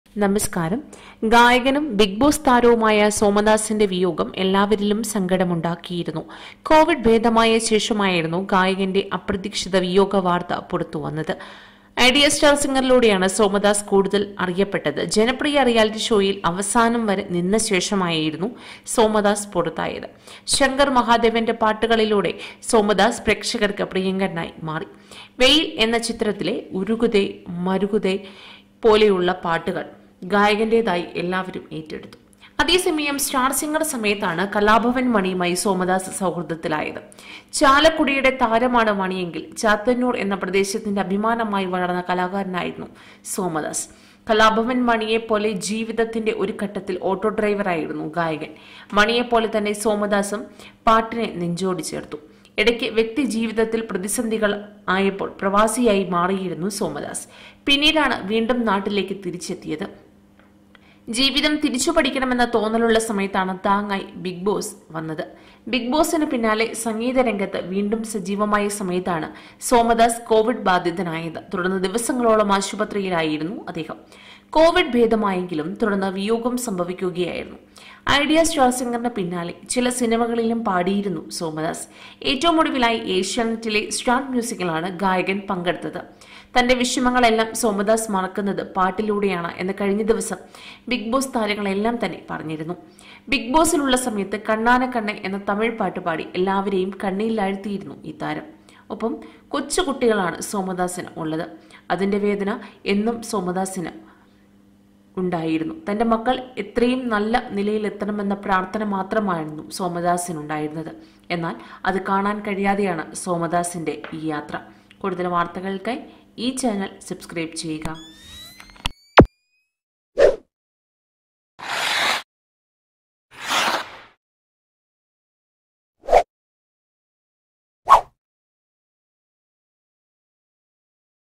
നമസ്കാരം ഗായകനും big boss താരവുമായ സോമദാസിന്റെ വിയോഗം എല്ലാവരിലും സങ്കടമുണ്ടാക്കിയിരുന്നു കോവിഡ് ഭേദമായ ശേഷമായിരുന്നു ഗായകന്റെ അപ്രതീക്ഷിത വിയോഗ വാർത്ത പുറത്തുവന്നത് ഐഡിയ സ്റ്റാർ സിംഗറിലൂടെയാണ് സോമദാസ് കൂടുതൽ അറിയപ്പെട്ടത് ജനപ്രിയ റിയാലിറ്റി ഷോയിൽ അവസാനം വരെ നിന്ന ശേഷമായിരുന്നു സോമദാസ് പുറത്തായത് ശങ്കർ മഹാദേവന്റെ പാട്ടുകളിലൂടെ സോമദാസ് പ്രേക്ഷകർക്ക് പ്രിയങ്കരനായി മാറി വെയിൽ എന്ന ചിത്രത്തിലെ ഉരുകുതേ മരുകുതേ പോലെയുള്ള പാട്ടുകൾ ഗായകന്റേതായി എല്ലാവരും ഏറ്റെടുത്തു അതേസമയം സ്റ്റാർ സിംഗർ സമയത്താണ് കലാഭവൻ മണിയുമായി സോമദാസ് സൗഹൃദത്തിലായത് ചാലക്കുടിയുടെ താരമാണ് മണിയെങ്കിൽ ചാത്തന്നൂർ എന്ന പ്രദേശത്തിന്റെ അഭിമാനമായി വളർന്ന കലാകാരനായിരുന്നു സോമദാസ് കലാഭവൻ മണിയെ പോലെ ജീവിതത്തിന്റെ ഒരു ഘട്ടത്തിൽ ഓട്ടോ ഡ്രൈവറായിരുന്നു ഗായകൻ മണിയെ പോലെ തന്നെ സോമദാസും പാട്ടിനെ നെഞ്ചോടി ചേർത്തു ഇടയ്ക്ക് വ്യക്തി ജീവിതത്തിൽ പ്രതിസന്ധികൾ ആയപ്പോൾ പ്രവാസിയായി മാറിയിരുന്നു സോമദാസ് പിന്നീടാണ് വീണ്ടും നാട്ടിലേക്ക് തിരിച്ചെത്തിയത് ജീവിതം തിരിച്ചു പഠിക്കണമെന്ന തോന്നലുള്ള സമയത്താണ് താങ്ങായി ബിഗ് ബോസ് വന്നത് ബിഗ് ബോസിന് പിന്നാലെ സംഗീത രംഗത്ത് വീണ്ടും സജീവമായ സമയത്താണ് സോമദാസ് കോവിഡ് ബാധിതനായത് തുടർന്ന് ദിവസങ്ങളോളം ആശുപത്രിയിലായിരുന്നു അദ്ദേഹം കോവിഡ് ഭേദമായെങ്കിലും തുടർന്ന് വിയോഗം സംഭവിക്കുകയായിരുന്നു ഐഡിയ സ്റ്റാർ സിംഗറിന് പിന്നാലെ ചില സിനിമകളിലും പാടിയിരുന്നു സോമദാസ് ഏറ്റവും ഒടുവിലായി ഏഷ്യാനെറ്റിലെ സ്റ്റാർ മ്യൂസിക്കിലാണ് ഗായകൻ പങ്കെടുത്തത് തന്റെ വിഷമങ്ങളെല്ലാം സോമദാസ് മറക്കുന്നത് പാട്ടിലൂടെയാണ് എന്ന് കഴിഞ്ഞ ദിവസം ബിഗ് ബോസ് താരങ്ങളെല്ലാം തന്നെ പറഞ്ഞിരുന്നു ബിഗ് ബോസിലുള്ള സമയത്ത് കണ്ണാന കണ്ണെ എന്ന തമിഴ് പാട്ട് പാടി എല്ലാവരെയും കണ്ണീരിലാഴ്ത്തിയിരുന്നു ഈ താരം ഒപ്പം കൊച്ചു കുട്ടികളാണ് സോമദാസിന് ഉള്ളത് അതിന്റെ വേദന എന്നും സോമദാസിന് ഉണ്ടായിരുന്നു തന്റെ മക്കൾ എത്രയും നല്ല നിലയിലെത്തണമെന്ന പ്രാർത്ഥന മാത്രമായിരുന്നു സോമദാസിനുണ്ടായിരുന്നത് എന്നാൽ അത് കാണാൻ കഴിയാതെയാണ് സോമദാസിന്റെ ഈ യാത്ര കൂടുതൽ വാർത്തകൾക്കായി ഈ ചാനൽ സബ്സ്ക്രൈബ് ചെയ്യുക